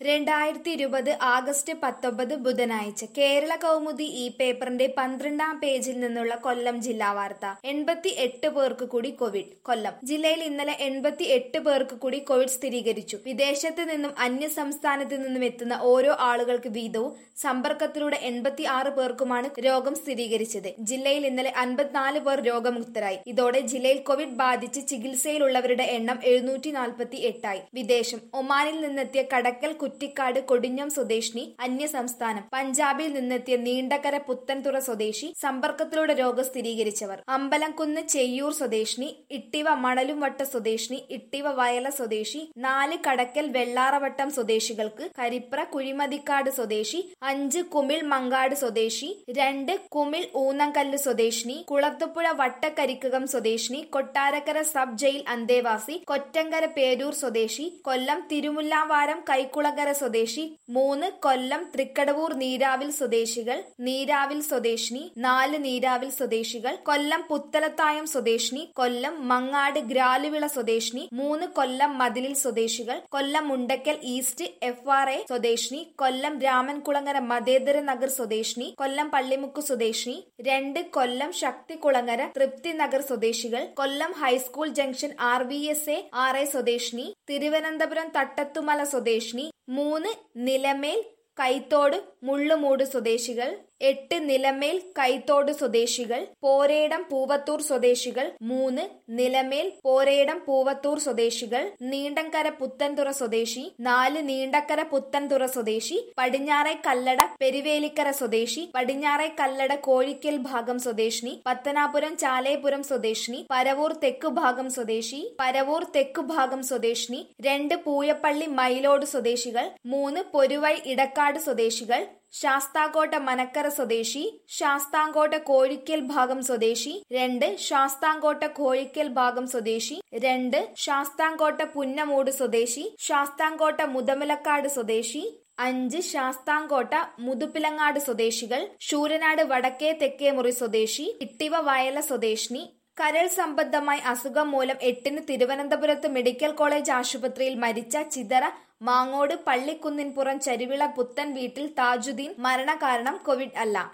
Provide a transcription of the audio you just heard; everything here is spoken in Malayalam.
രണ്ടായിരത്തി ഇരുപത് ആഗസ്റ്റ് പത്തൊമ്പത് ബുധനാഴ്ച കേരള കൗമുദി ഈ പേപ്പറിന്റെ പന്ത്രണ്ടാം പേജിൽ നിന്നുള്ള കൊല്ലം ജില്ലാ വാർത്ത എൺപത്തി എട്ട് പേർക്ക് കൂടി കോവിഡ് കൊല്ലം ജില്ലയിൽ ഇന്നലെ എൺപത്തി എട്ട് പേർക്ക് കൂടി കോവിഡ് സ്ഥിരീകരിച്ചു വിദേശത്ത് നിന്നും അന്യ സംസ്ഥാനത്ത് നിന്നും എത്തുന്ന ഓരോ ആളുകൾക്ക് വീതവും സമ്പർക്കത്തിലൂടെ എൺപത്തി ആറ് പേർക്കുമാണ് രോഗം സ്ഥിരീകരിച്ചത് ജില്ലയിൽ ഇന്നലെ അൻപത്തിനാല് പേർ രോഗമുക്തരായി ഇതോടെ ജില്ലയിൽ കോവിഡ് ബാധിച്ച് ചികിത്സയിലുള്ളവരുടെ എണ്ണം എഴുന്നൂറ്റി നാൽപ്പത്തി എട്ടായി വിദേശം ഒമാനിൽ നിന്നെത്തിയ കടക്കൽ കുറ്റിക്കാട് കൊടിഞ്ഞം സ്വദേശിനി അന്യ സംസ്ഥാനം പഞ്ചാബിൽ നിന്നെത്തിയ നീണ്ടകര പുത്തൻതുറ സ്വദേശി സമ്പർക്കത്തിലൂടെ രോഗം സ്ഥിരീകരിച്ചവർ അമ്പലംകുന്ന് ചെയ്യൂർ സ്വദേശിനി ഇട്ടിവ മണലുംവട്ട സ്വദേശിനി ഇട്ടിവ വയല സ്വദേശി നാല് കടക്കൽ വെള്ളാറവട്ടം സ്വദേശികൾക്ക് കരിപ്ര കുഴിമതിക്കാട് സ്വദേശി അഞ്ച് കുമിൾ മങ്കാട് സ്വദേശി രണ്ട് കുമിൾ ഊന്നങ്കല്ല് സ്വദേശിനി കുളത്തുപുഴ വട്ടക്കരിക്കകം സ്വദേശിനി കൊട്ടാരക്കര സബ് ജയിൽ അന്തേവാസി കൊറ്റങ്കര പേരൂർ സ്വദേശി കൊല്ലം തിരുമുല്ലാവാരം കൈക്കുളങ്കര സ്വദേശി മൂന്ന് കൊല്ലം തൃക്കടവൂർ നീരാവിൽ സ്വദേശികൾ നീരാവിൽ സ്വദേശിനി നാല് നീരാവിൽ സ്വദേശികൾ കൊല്ലം പുത്തലത്തായം സ്വദേശിനി കൊല്ലം മങ്ങാട് ഗ്രാലുവിള സ്വദേശിനി മൂന്ന് കൊല്ലം മതിലിൽ സ്വദേശികൾ Kollam Mundakkal east F R A സ്വദേശിനി കൊല്ലം രാമൻകുളങ്ങര മതേതര നഗർ സ്വദേശിനി കൊല്ലം പള്ളിമുക്ക് സ്വദേശിനി രണ്ട് കൊല്ലം ശക്തികുളങ്ങര തൃപ്തി നഗർ സ്വദേശികൾ Kollam high school junction R V S A R A സ്വദേശിനി തിരുവനന്തപുരം തട്ടത്തുമല സ്വദേശിനി മൂന്ന് നിലമേൽ കൈത്തോട് മുള്ളുമൂട് സ്വദേശികൾ എട്ട് നിലമേൽ കൈത്തോട് സ്വദേശികൾ പോരേടം പൂവത്തൂർ സ്വദേശികൾ മൂന്ന് നിലമേൽ പോരേടം പൂവത്തൂർ സ്വദേശികൾ നീണ്ടങ്കര പുത്തൻതുറ സ്വദേശി നാല് നീണ്ടക്കര പുത്തൻതുറ സ്വദേശി പടിഞ്ഞാറെ കല്ലട പെരുവേലിക്കര സ്വദേശി പടിഞ്ഞാറെ കല്ലട കോഴിക്കൽ ഭാഗം സ്വദേശിനി പത്തനാപുരം ചാലേപുരം സ്വദേശിനി പരവൂർ തെക്കു ഭാഗം സ്വദേശി പരവൂർ തെക്കു ഭാഗം സ്വദേശിനി രണ്ട് പൂയപ്പള്ളി മയിലോട് സ്വദേശികൾ മൂന്ന് പൊരുവൈ ഇടക്കാട് സ്വദേശികൾ ശാസ്താംകോട്ട മനക്കര സ്വദേശി ശാസ്താംകോട്ട കോഴിക്കൽ ഭാഗം സ്വദേശി രണ്ട് ശാസ്താംകോട്ട കോഴിക്കൽ ഭാഗം സ്വദേശി രണ്ട് ശാസ്താംകോട്ട പുന്നമൂട് സ്വദേശി ശാസ്താംകോട്ട മുതമലക്കാട് സ്വദേശി അഞ്ച് ശാസ്താംകോട്ട മുതുപ്പിലങ്ങാട് സ്വദേശികൾ ശൂരനാട് വടക്കേ തെക്കേ മുറി സ്വദേശി ഇട്ടിവ വയല സ്വദേശിനി കരൾ സംബന്ധമായി അസുഖം മൂലം എട്ടിന് തിരുവനന്തപുരത്ത് മെഡിക്കൽ കോളേജ് ആശുപത്രിയിൽ മരിച്ച ചിതറ മാങ്ങോട് പള്ളിക്കുന്നിൻപുറം ചരുവിള പുത്തൻ വീട്ടിൽ താജുദ്ദീൻ മരണകാരണം കോവിഡ് അല്ല